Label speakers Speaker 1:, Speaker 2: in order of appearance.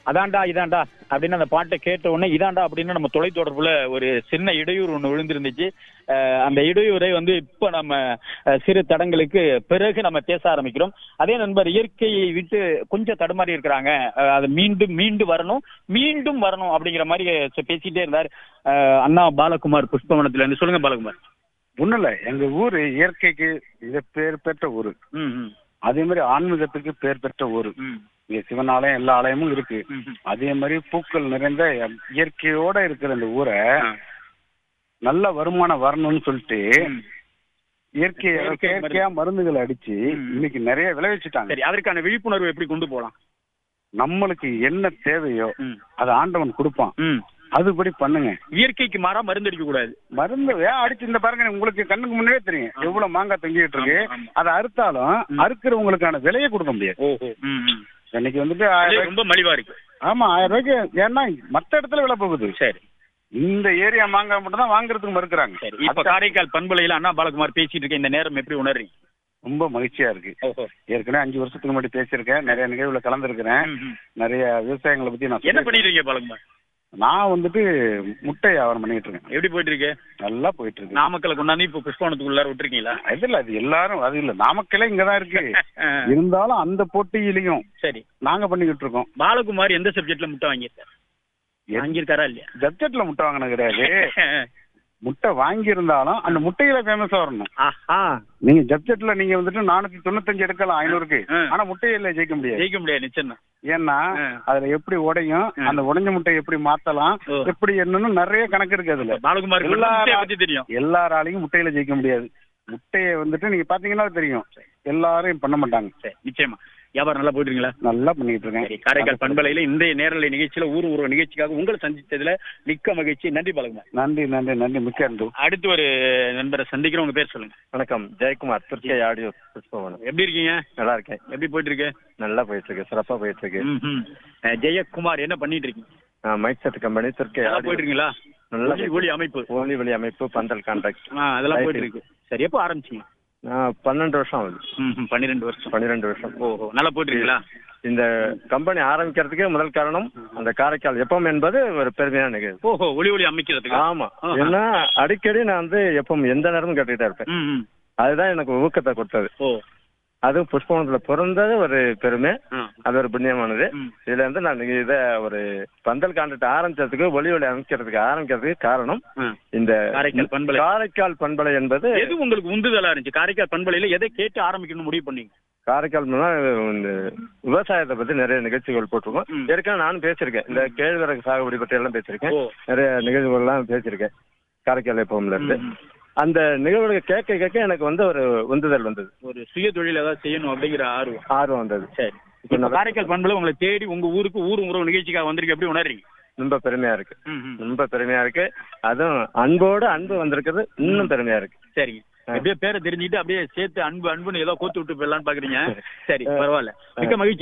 Speaker 1: அதான்டா இதான்டா அப்படின்னு அந்த பாட்டை கேட்ட உடனே இதான்டா அப்படின்னு நம்ம தொலைத்தொடர்புல ஒரு சின்ன இடையூறு ஒண்ணு விழுந்திருந்துச்சு அஹ் அந்த இடையூறை வந்து இப்ப நம்ம அஹ், சிறு தடங்களுக்கு பிறகு நம்ம பேச ஆரம்பிக்கிறோம் அதே நண்பர் இயற்கையை விட்டு கொஞ்சம் தடுமாறி இருக்கிறாங்க அஹ், அது மீண்டும் மீண்டு வரணும் மீண்டும் வரணும் அப்படிங்கிற மாதிரி அஹ், பேசிட்டே இருந்தார் அஹ், அண்ணா பாலகுமார் புஷ்பவனத்துல இருந்து சொல்லுங்க பாலகுமார்
Speaker 2: ஒண்ணும் இல்ல எங்க ஊரு இயற்கைக்கு மிக பேர் பெற்ற ஊரு
Speaker 1: ம் ம்
Speaker 2: அதே மாதிரி ஆன்மீகத்துக்கு பேர் பெற்ற ஊரு
Speaker 1: ம்
Speaker 2: இங்க சிவன் ஆலயம் எல்லா ஆலயமும் இருக்கு
Speaker 1: ம், ம்.
Speaker 2: அதே மாதிரி பூக்கள் நிறைந்த இயற்கையோட இருக்கிற இந்த ஊரை
Speaker 1: ஆ.
Speaker 2: நல்ல வருமானம் வரணும்னு சொல்லிட்டு
Speaker 1: ம்.
Speaker 2: இயற்கை
Speaker 1: செயற்கை
Speaker 2: செயற்கையா மருந்துகளை அடிச்சு
Speaker 1: ம்.
Speaker 2: இன்னைக்கு நிறைய விளைவிச்சுட்டாங்க
Speaker 1: சரி அதற்கான விழிப்புணர்வு எப்படி கொண்டு போகலாம்
Speaker 2: நம்மளுக்கு என்ன தேவையோ
Speaker 1: ம்
Speaker 2: அதை ஆண்டவன் கொடுப்பான்
Speaker 1: ம்
Speaker 2: அதுபடி பண்ணுங்க
Speaker 1: இயற்கைக்கு மாறா மருந்து அடிக்க கூடாது
Speaker 2: மருந்து ஏன் அடிச்சு இந்த பாருங்க உங்களுக்கு கண்ணுக்கு முன்னாடியே தெரியும் எவ்வளவு மாங்காய் தொங்கிட்டு இருக்கு
Speaker 1: ஆமா, ஆமா.
Speaker 2: அதை அறுத்தாலும் அறுக்கிறவங்களுக்கான விலையை கொடுக்க முடியாது
Speaker 1: ஓஹோ ம் ம்.
Speaker 2: இன்னைக்கு வந்துட்டு
Speaker 1: விலை
Speaker 2: ஆயிரம் ரூபாய்க்கு-
Speaker 1: ரொம்ப மலிவா இருக்கு
Speaker 2: ஆமா ஆயிரம் ரூபாய்க்கு ஏன்னா மத்த இடத்துல விலை போகுது
Speaker 1: சரி
Speaker 2: இந்த ஏரியா மாங்காய் மட்டும் தான் வாங்குறதுக்கு மறுக்கிறாங்க
Speaker 1: சரி இப்ப காரைக்கால் பண்பலையில அண்ணா பாலகுமார் பேசிட்டு இருக்க இந்த நேரம் எப்படி உணர்றீங்க
Speaker 2: ரொம்ப மகிழ்ச்சியா இருக்கு
Speaker 1: ஓஹோ
Speaker 2: ஏற்கனவே அஞ்சு வருஷத்துக்கு முன்னாடி பேசியிருக்கேன் நிறைய நிகழ்வுல கலந்துருக்கிறேன்
Speaker 1: ம், ம்.
Speaker 2: நிறைய விவசாயங்களை பத்தி நான்
Speaker 1: என்ன
Speaker 2: சொல்லியிருக்கேன்.
Speaker 1: பண்ணிட்டு இருக்கீங்க பாலகுமார்
Speaker 2: நான் வந்துட்டு முட்டை வியாபாரம் பண்ணிட்டு இருக்கேன்
Speaker 1: எப்படி போயிட்டு இருக்கு
Speaker 2: நல்லா போயிட்டு இருக்கு
Speaker 1: நாமக்கலை கொண்டாந்து இப்ப புஷ்பவனத்துக்குள்ளார விட்டுருக்கீங்களா
Speaker 2: இது இல்ல அது எல்லாரும் அது இல்ல நாமக்கலே இங்கதான் இருக்கு இருந்தாலும் அந்த போட்டியிலையும்
Speaker 1: சரி
Speaker 2: நாங்க பண்ணிக்கிட்டு இருக்கோம்
Speaker 1: பாலகுமார் எந்த சப்ஜெக்ட்ல முட்டை வாங்கியிருக்காரு வாங்கியிருக்காரா இல்லையா
Speaker 2: ஜப்ஜெட்ல முட்டை வாங்கினது கிடையாது முட்டை வாங்கி இருந்தாலும் அந்த முட்டையில ஃபேமஸா வரணும்
Speaker 1: ஆஹா
Speaker 2: நீங்க ஜப்ஜெட்ல நீங்க வந்துட்டு நானூத்தி தொண்ணூத்தஞ்சு எடுக்கலாம் ஐநூறுக்கு
Speaker 1: ஆ.
Speaker 2: ஆனா முட்டையில ஜெயிக்க முடியாது
Speaker 1: ஜெயிக்க முடியாது நிச்சயம்
Speaker 2: ஏன்னா
Speaker 1: ஆ.
Speaker 2: அதுல எப்படி உடையும்
Speaker 1: ஆ.
Speaker 2: அந்த உடைஞ்ச முட்டை எப்படி மாத்தலாம்
Speaker 1: ஓ.
Speaker 2: எப்படி என்னன்னு நிறைய கணக்கு இருக்கு அதுல
Speaker 1: பாலகுமார்
Speaker 2: எல்லா
Speaker 1: முட்டையை பத்தி தெரியும்
Speaker 2: எல்லாராலையும் முட்டையில ஜெயிக்க முடியாது முட்டையை வந்துட்டு நீங்க பாத்தீங்கன்னா தெரியும் எல்லாரும் பண்ண மாட்டாங்க
Speaker 1: சரி நிச்சயமா வியாபாரம் நல்லா போயிட்டு இருக்கீங்களா
Speaker 2: நல்லா பண்ணிட்டு
Speaker 1: சரி
Speaker 2: இருக்கேன்
Speaker 1: காரைக்கால் பண்பலையில இந்த நேரலை நிகழ்ச்சியில ஊர் உருவ நிகழ்ச்சிக்காக உங்களை சந்திச்சதுல மிக்க மகிழ்ச்சி நன்றி பாலகுமார்
Speaker 2: நன்றி நன்றி நன்றி மிக்க நன்றி
Speaker 1: அடுத்து ஒரு நண்பரை சந்திக்கிறோம் உங்க பேர் சொல்லுங்க
Speaker 3: வணக்கம் ஜெயக்குமார் திருச்சி ஆடியோ புஷ்பவனம்
Speaker 1: எப்படி இருக்கீங்க
Speaker 3: நல்லா இருக்கேன்
Speaker 1: எப்படி போயிட்டு இருக்கு
Speaker 3: நல்லா போயிட்டு இருக்கு சிறப்பா போயிட்டு இருக்கு
Speaker 1: ம், ம். அஹ், ஜெயக்குமார் என்ன பண்ணிட்டு இருக்கீங்க
Speaker 3: நான் மைக் செட் கம்பெனி திருச்சி
Speaker 1: நல்லா போயிட்டு இருக்கீங்களா
Speaker 3: நல்லா
Speaker 1: ஒலி- ஒலி அமைப்பு
Speaker 3: ஓலி வழி அமைப்பு பந்தல் கான்ட்ராக்ட்
Speaker 1: ஆ, அதெல்லாம் போயிட்டு இருக்கு சரி எப்போ ஆரம்பிச்சீங்க
Speaker 3: நான் பன்னெண்டு வருஷம் ஆகுது
Speaker 1: ம், ம், பன்னிரெண்டு வருஷம்
Speaker 3: பன்னிரெண்டு வருஷம்
Speaker 1: ஓஹோ நல்லா போயிட்டு இருக்கீங்களா
Speaker 3: இந்த கம்பெனி ஆரம்பிக்கிறதுக்கு முதல் காரணம் அந்த காரைக்கால் எப்பம் என்பது ஒரு பெருமையான நிகழ்வு
Speaker 1: ஓஹோ ஒளி ஒளி அமைக்கிறதுக்கு
Speaker 3: ஆமா
Speaker 1: ஆஹா.
Speaker 3: ஏன்னா அடிக்கடி நான் வந்து எப்பம் எந்த நேரமும் கேட்டுக்கிட்டே இருப்பேன்
Speaker 1: ம், ம்.
Speaker 3: அதுதான் எனக்கு ஊக்கத்தை கொடுத்தது
Speaker 1: ஓ
Speaker 3: அதுவும் புஷ்பவனத்துல பிறந்தது ஒரு பெருமை
Speaker 1: ஆ.
Speaker 3: அது ஒரு புண்ணியமானது
Speaker 1: ம்.
Speaker 3: இதுல இருந்து நான் இதை ஒரு பந்தல் கான்ட்ராக்ட் ஆரம்பிச்சதுக்கு ஒளி ஒளி அமைக்கிறதுக்கு ஆரம்பிக்கிறதுக்கு காரணம்
Speaker 1: ஆ.
Speaker 3: இந்த
Speaker 1: காரைக்கால் பண்பலை.
Speaker 3: காரைக்கால் பண்பலை என்பது
Speaker 1: எது உங்களுக்கு உந்துதலா இருந்துச்சு காரைக்கால் பண்பலையில எதை கேட்டு ஆரம்பிக்கணும்னு முடிவு பண்ணீங்க
Speaker 3: காரைக்கால் மூலமா இந்த விவசாயத்தை பத்தி நிறைய நிகழ்ச்சிகள் போட்டிருக்கோம்
Speaker 1: ம்.
Speaker 3: ஏற்கனவே நானும் பேசியிருக்கேன் இந்த கேழ்வரகு சாகுபடி பற்றி எல்லாம் பேசியிருக்கேன்
Speaker 1: ஓ.
Speaker 3: நிறைய நிகழ்வுகள் எல்லாம் பேசியிருக்கேன் காரைக்கால் எப்பவும்ல இருந்து
Speaker 1: ம், ம்.
Speaker 3: அந்த நிகழ்வுகளை கேட்க கேட்க எனக்கு வந்து ஒரு உந்துதல் வந்தது
Speaker 1: ஒரு சுய தொழில் ஏதாவது செய்யணும் அப்படிங்கிற ஆர்வம்
Speaker 3: ஆர்வம் வந்தது
Speaker 1: சரி
Speaker 3: இப்ப
Speaker 1: இப்ப
Speaker 3: நான்
Speaker 1: காரைக்கால் பண்பலை உங்களை தேடி உங்க ஊருக்கு ஊர் உறவு நிகழ்ச்சிக்காக வந்திருக்கு எப்படி உணர்றீங்க
Speaker 3: ரொம்ப பெருமையா இருக்கு
Speaker 1: ம், ம்.
Speaker 3: ரொம்ப பெருமையா இருக்கு அதுவும் அன்போடு அன்பு வந்திருக்கிறது இன்னும் பெருமையா இருக்கு
Speaker 1: சரிங்க அப்படியே பேரை தெரிஞ்சுக்கிட்டு அப்படியே சேர்த்து அன்பு அன்புன்னு ஏதோ கோத்து விட்டு போயிடலான்னு பாக்குறீங்க சரி பரவாயில்ல மிக்க மகிழ்ச்சி